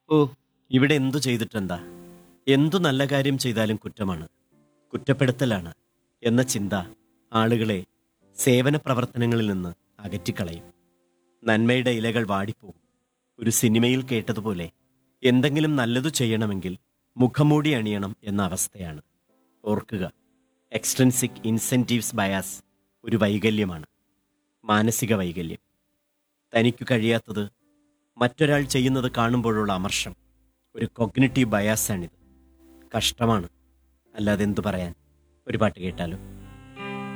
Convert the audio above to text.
ഓ ഇവിടെ എന്തു ചെയ്തിട്ടെന്താ എന്തു നല്ല കാര്യം ചെയ്താലും കുറ്റമാണ് കുറ്റപ്പെടുത്തലാണ് എന്ന ചിന്ത ആളുകളെ സേവന പ്രവർത്തനങ്ങളിൽ നിന്ന് അകറ്റിക്കളയും നന്മയുടെ ഇലകൾ വാടിപ്പോകും ഒരു സിനിമയിൽ കേട്ടതുപോലെ എന്തെങ്കിലും നല്ലതു ചെയ്യണമെങ്കിൽ മുഖംമൂടി അണിയണം എന്ന അവസ്ഥയാണ് ഓർക്കുക എക്സ്ട്രൻസിക് ഇൻസെൻറ്റീവ്സ് ബയാസ് ഒരു വൈകല്യമാണ് മാനസിക വൈകല്യം തനിക്കു കഴിയാത്തത് മറ്റൊരാൾ ചെയ്യുന്നത് കാണുമ്പോഴുള്ള അമർഷം ഒരു കൊഗ്നിറ്റീവ് ബയാസാണിത് കഷ്ടമാണ് അല്ലാതെ എന്തു പറയാൻ ഒരു പാട്ട് കേട്ടാലോ